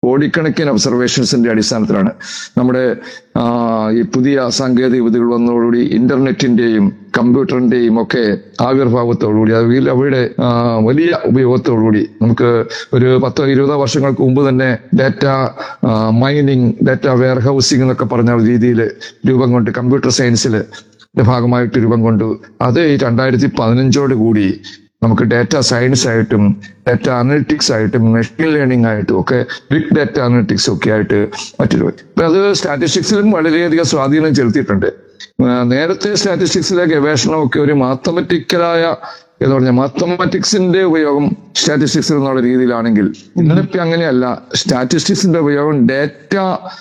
കോടിക്കണക്കിന് ഒബ്സർവേഷൻസിന്റെ അടിസ്ഥാനത്തിലാണ് നമ്മുടെ ആ, ഈ പുതിയ സാങ്കേതിക വിദ്യകൾ വന്നതോടുകൂടി ഇന്റർനെറ്റിന്റെയും കമ്പ്യൂട്ടറിന്റെയും ഒക്കെ ആവിർഭാവത്തോടുകൂടി അതിൽ അവയുടെ ആ, വലിയ ഉപയോഗത്തോടുകൂടി നമുക്ക് ഒരു പത്തോ ഇരുപതോ വർഷങ്ങൾക്ക് മുമ്പ് തന്നെ ഡാറ്റ മൈനിങ് ഡാറ്റ വെയർ ഹൗസിംഗ് എന്നൊക്കെ പറഞ്ഞ രീതിയിൽ രൂപം കൊണ്ട് കമ്പ്യൂട്ടർ സയൻസിൽ ഭാഗമായിട്ട് രൂപം കൊണ്ടു അത് ഈ രണ്ടായിരത്തി പതിനഞ്ചോട് കൂടി നമുക്ക് ഡാറ്റ സയൻസ് ആയിട്ടും ഡാറ്റ അനലിറ്റിക്സ് ആയിട്ടും മെഷീൻ ലേണിംഗ് ആയിട്ടും ഒക്കെ ബിഗ് ഡാറ്റ അനലിറ്റിക്സ് ഒക്കെ ആയിട്ട് മറ്റൊരു ഇപ്പൊ അത് സ്റ്റാറ്റിസ്റ്റിക്സിലും വളരെയധികം സ്വാധീനം ചെലുത്തിയിട്ടുണ്ട് ആ, നേരത്തെ സ്റ്റാറ്റിസ്റ്റിക്സിലെ ഗവേഷണമൊക്കെ ഒരു മാത്തമെറ്റിക്കലായ എന്ന് പറഞ്ഞാൽ മാത്തമാറ്റിക്സിന്റെ ഉപയോഗം സ്റ്റാറ്റിസ്റ്റിക്സിൽ എന്നുള്ള രീതിയിലാണെങ്കിൽ ഇന്നിപ്പോ അങ്ങനെയല്ല സ്റ്റാറ്റിസ്റ്റിക്സിന്റെ ഉപയോഗം ഡാറ്റ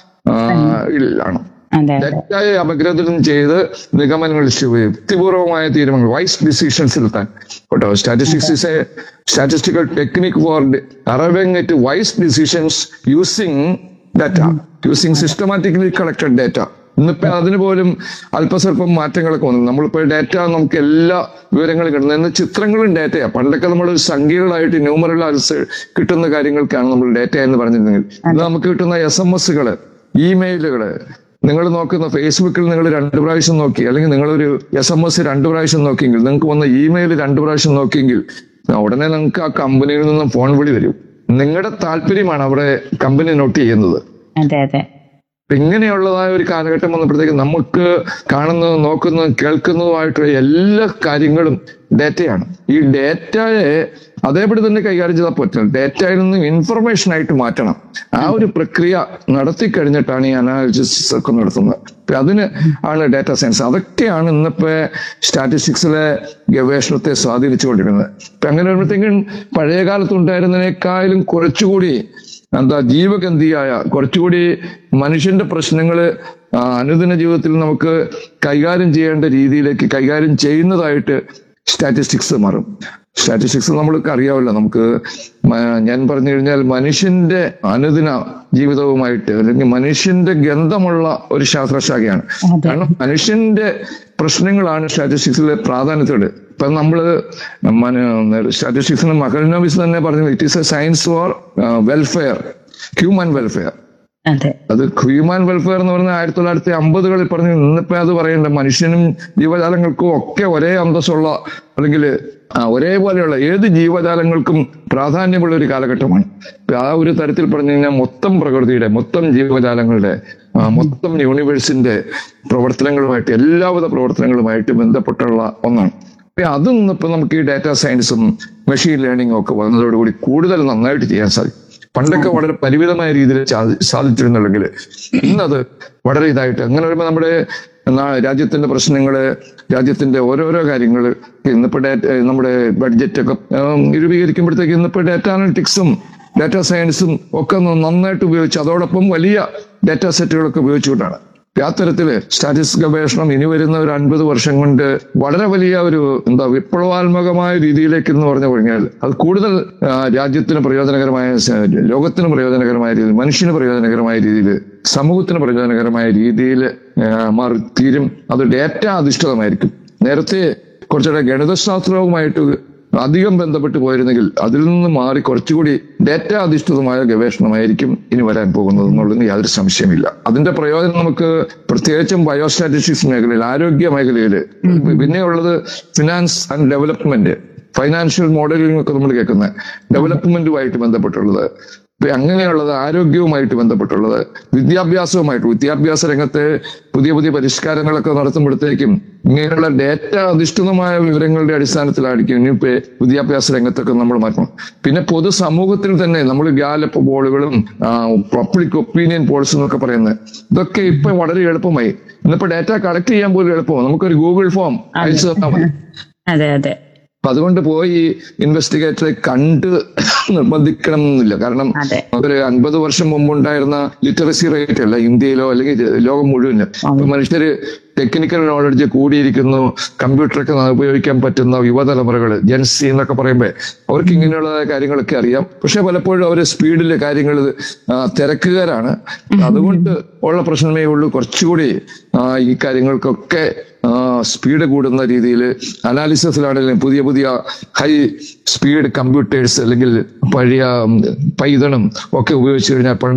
ാണ് അതെ അതെ തെറ്റായ അപഗ്രഥനം ചെയ്ത് നിഗമനങ്ങൾ ചെയ്യുക യുക്തിപൂർവമായ തീരുമാനങ്ങൾ വൈസ് ഡിസിഷൻസ് എടുത്താൻ കേട്ടോ statistics is a statistical technique for arriving it wise decisions using data using systematically collected data ഇന്നിപ്പോ അതിന് പോലും അല്പസ്വല്പം മാറ്റങ്ങളൊക്കെ വന്നു നമ്മളിപ്പോ ഡാറ്റ നമുക്ക് എല്ലാ വിവരങ്ങളും കിട്ടുന്നത് ഇന്ന് ചിത്രങ്ങളും ഡാറ്റയാ പണ്ടൊക്കെ നമ്മൾ സംഖ്യകളായിട്ട് ന്യൂമറൽ ആൻസർ കിട്ടുന്ന കാര്യങ്ങൾക്കാണ് നമ്മൾ ഡാറ്റ എന്ന് പറഞ്ഞിരുന്നെങ്കിൽ ഇന്ന് നമുക്ക് കിട്ടുന്ന എസ് എം എസുകള് ഇമെയിലുകള് നിങ്ങൾ നോക്കുന്ന ഫേസ്ബുക്കിൽ നിങ്ങൾ രണ്ട് പ്രാവശ്യം നോക്കി അല്ലെങ്കിൽ നിങ്ങളൊരു എസ് എം എസ് രണ്ട് പ്രാവശ്യം നോക്കിയെങ്കിൽ നിങ്ങൾക്ക് വന്ന ഇമെയിൽ രണ്ട് പ്രാവശ്യം നോക്കിയെങ്കിൽ ഉടനെ നിങ്ങൾക്ക് ആ കമ്പനിയിൽ നിന്നും ഫോൺ വിളി വരും നിങ്ങളുടെ താല്പര്യമാണ് അവിടെ കമ്പനി നോട്ട് ചെയ്യുന്നത് അതെ അതെ അപ്പൊ ഇങ്ങനെയുള്ളതായ ഒരു കാലഘട്ടം വന്നപ്പോഴത്തേക്ക് നമുക്ക് കാണുന്നതും നോക്കുന്നതും കേൾക്കുന്നതുമായിട്ടുള്ള എല്ലാ കാര്യങ്ങളും ഡേറ്റയാണ് ഈ ഡേറ്റയെ അതേപടി തന്നെ കൈകാര്യം ചെയ്താൽ പറ്റില്ല ഡേറ്റയിൽ നിന്ന് ഇൻഫർമേഷൻ ആയിട്ട് മാറ്റണം ആ ഒരു പ്രക്രിയ നടത്തി കഴിഞ്ഞിട്ടാണ് ഈ അനാലിസിസ് ഒക്കെ നടത്തുന്നത് അപ്പൊ അതിന് ആണ് ഡാറ്റ സയൻസ് അതൊക്കെയാണ് ഇന്നിപ്പോ സ്റ്റാറ്റിസ്റ്റിക്സിലെ ഗവേഷണത്തെ സ്വാധീനിച്ചുകൊണ്ടിരുന്നത് അപ്പൊ അങ്ങനെ വരുമ്പോഴത്തേക്കും പഴയ കാലത്ത് ഉണ്ടായിരുന്നതിനേക്കാളും കുറച്ചുകൂടി എന്താ ജീവഗന്ധിയായ കുറച്ചുകൂടി മനുഷ്യന്റെ പ്രശ്നങ്ങള് ആ, അനുദിന ജീവിതത്തിൽ നമുക്ക് കൈകാര്യം ചെയ്യേണ്ട രീതിയിലേക്ക് കൈകാര്യം ചെയ്യുന്നതായിട്ട് സ്റ്റാറ്റിസ്റ്റിക്സ് മാറും സ്റ്റാറ്റിസ്റ്റിക്സ് നമ്മൾക്ക് അറിയാമല്ലോ നമുക്ക് മ- ഞാൻ പറഞ്ഞു കഴിഞ്ഞാൽ മനുഷ്യന്റെ അനുദിന ജീവിതവുമായിട്ട് അല്ലെങ്കിൽ മനുഷ്യന്റെ ഗന്ധമുള്ള ഒരു ശാസ്ത്രശാഖയാണ് അതെ കാരണം മനുഷ്യന്റെ പ്രശ്നങ്ങളാണ് സ്റ്റാറ്റിസ്റ്റിക്സിലെ പ്രാധാന്യത്തോട് ഇപ്പൊ നമ്മള് സ്റ്റാറ്റിസ്റ്റിക്സിന് മകൾനോവിസ് തന്നെ പറഞ്ഞു it is a science for welfare human welfare അതെ അത് ഹ്യൂമൻ വെൽഫെയർ എന്ന് പറഞ്ഞാൽ ആയിരത്തി തൊള്ളായിരത്തി അമ്പതുകളിൽ പറഞ്ഞു ഇന്നിപ്പോ അത് പറയണ്ട മനുഷ്യനും ജീവജാലങ്ങൾക്കും ഒക്കെ ഒരേ അന്തസ്സുള്ള അല്ലെങ്കിൽ ഒരേപോലെയുള്ള ഏത് ജീവജാലങ്ങൾക്കും പ്രാധാന്യമുള്ള ഒരു കാലഘട്ടമാണ് ഇപ്പൊ ആ ഒരു തരത്തിൽ പറഞ്ഞു കഴിഞ്ഞാൽ മൊത്തം പ്രകൃതിയുടെ മൊത്തം ജീവജാലങ്ങളുടെ ആ, മൊത്തം യൂണിവേഴ്സിന്റെ പ്രവർത്തനങ്ങളുമായിട്ട് എല്ലാവിധ പ്രവർത്തനങ്ങളുമായിട്ട് ബന്ധപ്പെട്ടുള്ള ഒന്നാണ് അപ്പൊ അതും ഇപ്പൊ നമുക്ക് ഈ ഡാറ്റാ സയൻസും മെഷീൻ ലേണിംഗും ഒക്കെ വന്നതോടുകൂടി കൂടുതൽ നന്നായിട്ട് ചെയ്യാൻ സാധിക്കും പണ്ടൊക്കെ വളരെ പരിമിതമായ രീതിയിൽ സാധി- സാധിച്ചിരുന്നുണ്ടെങ്കിൽ ഇന്നത് വളരെ ഇതായിട്ട് അങ്ങനെ വരുമ്പോൾ നമ്മുടെ നാ- രാജ്യത്തിന്റെ പ്രശ്നങ്ങള് രാജ്യത്തിന്റെ ഓരോരോ കാര്യങ്ങൾ ഇന്നിപ്പോ ഡാറ്റ നമ്മുടെ ബഡ്ജറ്റ് ഒക്കെ ഉം, രൂപീകരിക്കുമ്പോഴത്തേക്ക് ഇന്നിപ്പോ ഡാറ്റ അനലിറ്റിക്സും ഡാറ്റ സയൻസും ഒക്കെ ഒന്ന് നന്നായിട്ട് ഉപയോഗിച്ച് അതോടൊപ്പം വലിയ ഡാറ്റ സെറ്റുകളൊക്കെ ഉപയോഗിച്ചുകൊണ്ടാണ് അപ്പൊ ആ തരത്തില് സ്റ്റാറ്റിസ്റ്റിക്സ് ഗവേഷണം ഇനി വരുന്ന ഒരു അൻപത് വർഷം കൊണ്ട് വളരെ വലിയ ഒരു എന്താ വിപ്ലവാത്മകമായ രീതിയിലേക്ക് എന്ന് പറഞ്ഞു കഴിഞ്ഞാൽ അത് കൂടുതൽ ആ, രാജ്യത്തിന് പ്രയോജനകരമായ സ- ലോകത്തിന് പ്രയോജനകരമായ രീതിയിൽ മനുഷ്യന് പ്രയോജനകരമായ രീതിയിൽ സമൂഹത്തിന് പ്രയോജനകരമായ രീതിയിൽ മാറി തീരും അത് ഡേറ്റ അധിഷ്ഠിതമായിരിക്കും നേരത്തെ കുറച്ചുകൂടെ ഗണിതശാസ്ത്രവുമായിട്ട് അധികം ബന്ധപ്പെട്ട് പോയിരുന്നെങ്കിൽ അതിൽ നിന്ന് മാറി കുറച്ചുകൂടി ഡേറ്റ അധിഷ്ഠിതമായ ഗവേഷണമായിരിക്കും ഇനി വരാൻ പോകുന്നത് എന്നുള്ളതിന് യാതൊരു സംശയമില്ല അതിന്റെ പ്രയോജനം നമുക്ക് പ്രത്യേകിച്ചും ബയോസ്റ്റാറ്റിസ്റ്റിക്സ് മേഖലയിൽ ആരോഗ്യ മേഖലയിൽ പിന്നെയുള്ളത് finance and development financial modelling ഒക്കെ നമ്മൾ കേൾക്കുന്നത് ഡെവലപ്മെന്റുമായിട്ട് ബന്ധപ്പെട്ടുള്ളത് ഇപ്പൊ അങ്ങനെയുള്ളത് ആരോഗ്യവുമായിട്ട് ബന്ധപ്പെട്ടുള്ളത് വിദ്യാഭ്യാസവുമായിട്ട് വിദ്യാഭ്യാസ രംഗത്തെ പുതിയ പുതിയ പരിഷ്കാരങ്ങളൊക്കെ നടത്തുമ്പോഴത്തേക്കും ഇങ്ങനെയുള്ള ഡേറ്റ അധിഷ്ഠിതമായ വിവരങ്ങളുടെ അടിസ്ഥാനത്തിലായിരിക്കും ഇനിയിപ്പോ വിദ്യാഭ്യാസ രംഗത്തൊക്കെ നമ്മൾ മാറ്റണം പിന്നെ പൊതുസമൂഹത്തിൽ തന്നെ നമ്മൾ ഗാലപ്പ് പോളുകളും പബ്ലിക് ഒപ്പീനിയൻ പോൾസ് എന്നൊക്കെ പറയുന്നത് ഇതൊക്കെ ഇപ്പൊ വളരെ എളുപ്പമായി ഇന്നിപ്പോ ഡാറ്റ കളക്ട് ചെയ്യാൻ പോലും എളുപ്പമാണ് നമുക്കൊരു ഗൂഗിൾ ഫോം അയച്ചു തന്നാൽ മതി അതെ അതെ അപ്പൊ അതുകൊണ്ട് പോയി ഇൻവെസ്റ്റിഗേറ്ററെ കണ്ട് നിർബന്ധിക്കണം എന്നില്ല കാരണം അതെ ഒരു അൻപത് വർഷം മുമ്പുണ്ടായിരുന്ന ലിറ്ററസി റേറ്റ് അല്ല ഇന്ത്യയിലോ അല്ലെങ്കിൽ ലോകം മുഴുവൻ ഇപ്പൊ മനുഷ്യര് ടെക്നിക്കൽ നോളജ് കൂടിയിരിക്കുന്നു കമ്പ്യൂട്ടറൊക്കെ ഉപയോഗിക്കാൻ പറ്റുന്ന യുവതലമുറകൾ ജെൻസി എന്നൊക്കെ പറയുമ്പോൾ അവർക്ക് ഇങ്ങനെയുള്ള കാര്യങ്ങളൊക്കെ അറിയാം പക്ഷെ പലപ്പോഴും അവർ സ്പീഡിൽ കാര്യങ്ങൾ തിരക്കുകാരാണ് അതുകൊണ്ട് ഉള്ള പ്രശ്നമേ ഉള്ളൂ കുറച്ചുകൂടി ആ, ഈ കാര്യങ്ങൾക്കൊക്കെ സ്പീഡ് കൂടുന്ന രീതിയിൽ അനാലിസിസിലാണെങ്കിലും പുതിയ പുതിയ ഹൈ സ്പീഡ് കമ്പ്യൂട്ടേഴ്സ് അല്ലെങ്കിൽ പഴയ പൈതണും ഒക്കെ ഉപയോഗിച്ച് കഴിഞ്ഞാൽ